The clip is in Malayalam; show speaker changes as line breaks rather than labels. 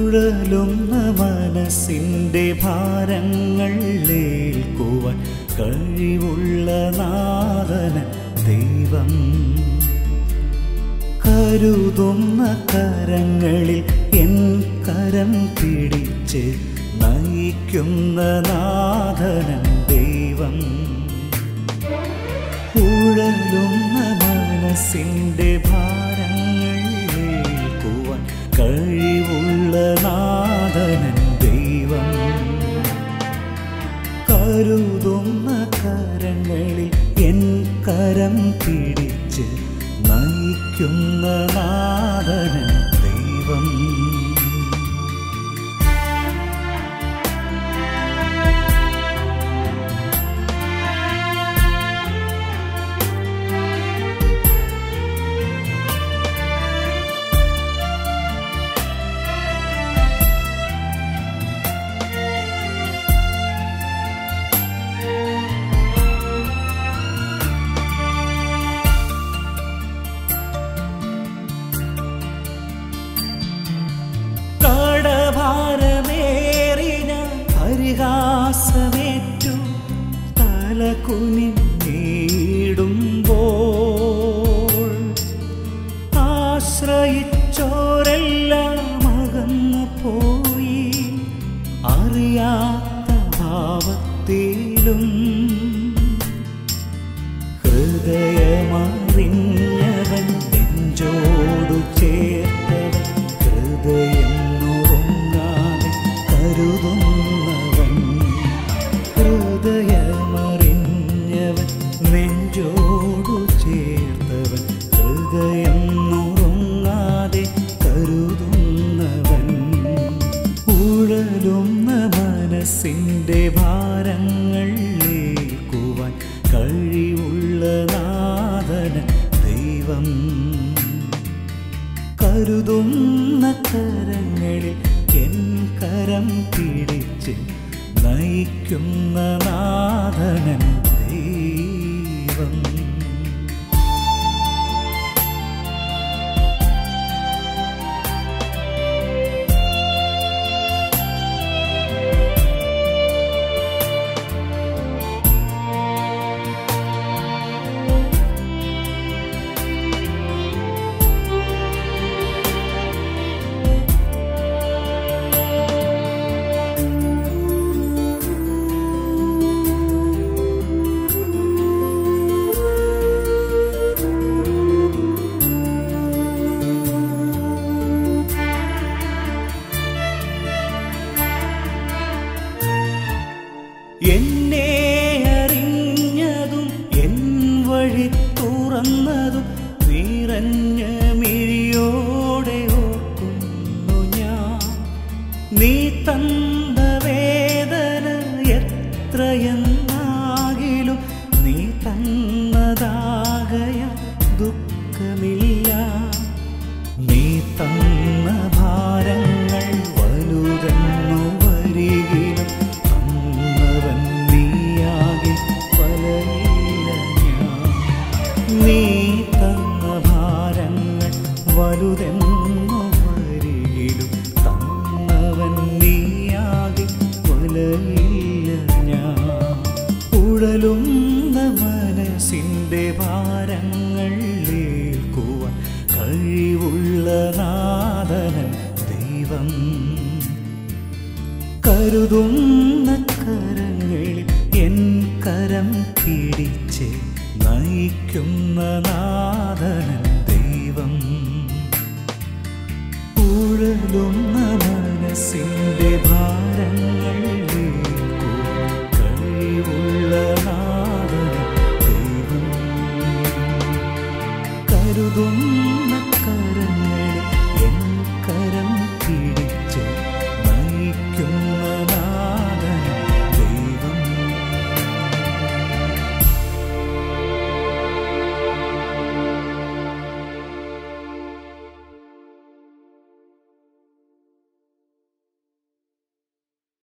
ഉഴലുന്ന മനസ്സിൻ്റെ ഭാരങ്ങൾ ഏൽക്കുവാൻ കഴിവുള്ള നാഥന ദൈവം കരുതുന്ന കരങ്ങളിൽ എൻ കരം പിടിച്ച് നയിക്കുന്ന നാഥനൻ ദൈവം ഉഴലുന്ന മനസ്സിൻ്റെ ഭാരങ്ങൾ ഏൽക്കുവാൻ കഴിവുള്ള നാഥനൻ ദൈവം കരുതുന്ന കരങ്ങളിൽ എൻ കരം പിടിച്ച് നയിക്കുന്ന നാഥനൻ ദൈവം കടഭാരമേറിന പരിഹാസമേറ്റു തല കുനിടുമ്പോൾ ആശ്രയിച്ചോരെല്ലാം അകന്നു പോയി അറിയാത്ത ഭാവത്തിലും ഹൃദയമറിഞ്ഞവൻ നെഞ്ചോടു ചേർത്തവൻ ഹൃദയം നുറുങ്ങാതെ കരുതുന്നവൻ ഹൃദയമറിഞ്ഞവൻ നെഞ്ചോടു ചേർത്തവൻ ഹൃദയം നുറുങ്ങാതെ കരുതുന്നവൻ ഉഴലുന്ന മനസ്സിൻ്റെ ഭാരങ്ങൾ ഏൽക്കുവാൻ കഴിവുള്ള നാഥന ദൈവം കരുതുന്ന കരങ്ങളിൽ എൻ കരം പിടിച്ച് നയിക്കുന്ന നാഥനൻ ദൈവം എന്നെ അറിഞ്ഞതും എൻ വഴി തുറന്നതും നിറഞ്ഞ മിഴിയോടെ ഓർക്കുന്നു ഞാൻ നീ തന്ന വേദന എത്രയെന്നാകിലും നീ തന്നതാകയ ദുഃഖമില്ല നീ തന്ന ഭാരങ്ങൾ വലുതെന്നു വരികിലും തന്നവൻ നീയാകെ പലയില്ല ഞാൻ നീ തന്ന ഭാരങ്ങൾ വലുതെന്നു വരികിലും തന്നവൻ നീയാകെ കൊലയില്ല ഞാൻ ഉഴലുന്ന മനസ്സിൻ്റെ ഭാരങ്ങൾ ഏൽക്കുവാൻ കഴിവുള്ള നാഥനൻ ദൈവം കരുതുന്ന കരങ്ങളിൽ എൻ കരം പിടിച്ച് നയിക്കുന്ന നാഥനൻ ദൈവം ഉഴലുന്ന മനസ്സിൻ്റെ